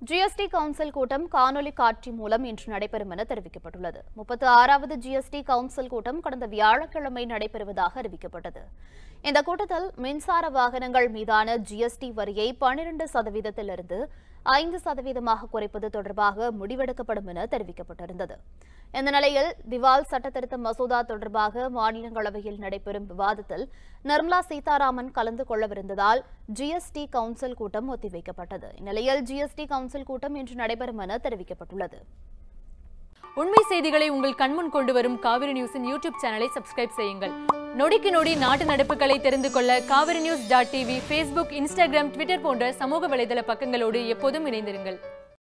GST council கூட்டம் காணொலி காட்சி மூலம் இன்று நடைபெறும் என தெரிவிக்கப்பட்டுள்ளது முப்பத்து ஆறாவது ஜிஎஸ்டி கவுன்சில் கூட்டம் கடந்த வியாழக்கிழமை நடைபெறுவதாக அறிவிக்கப்பட்டது இந்த கூட்டத்தில் மின்சார வாகனங்கள் மீதான ஜிஎஸ்டி வரியை பன்னிரண்டு சதவீதத்திலிருந்து ஐந்து சதவீதமாக குறைப்பது தொடர்பாக முடிவெடுக்கப்படும் என தெரிவிக்கப்பட்டிருந்தது இந்த நிலையில் திவால் சட்டத்திருத்த மசோதா தொடர்பாக மாநிலங்களவையில் நடைபெறும் விவாதத்தில் நிர்மலா சீதாராமன் கலந்து கொள்ளவிருந்ததால் ஜிஎஸ்டி கவுன்சில் கூட்டம் ஒத்திவைக்கப்பட்டது இந்நிலையில் ஜிஎஸ்டி கவுன்சில் கூட்டம் இன்று நடைபெறும் என தெரிவிக்கப்பட்டுள்ளது உண்மை செய்திகளை உங்கள் கண்முன் கொண்டு வரும் காவிரி நியூஸின் யூடியூப் சேனலை சப்ஸ்கிரைப் செய்யுங்கள் நொடிக்கு நொடி நாட்டு நடப்புகளை தெரிந்து கொள்ள Kaveri news dot TV Facebook Instagram Twitter போன்ற சமூக வலைதள பக்கங்களோடு எப்போதும் இணைந்திருங்கள்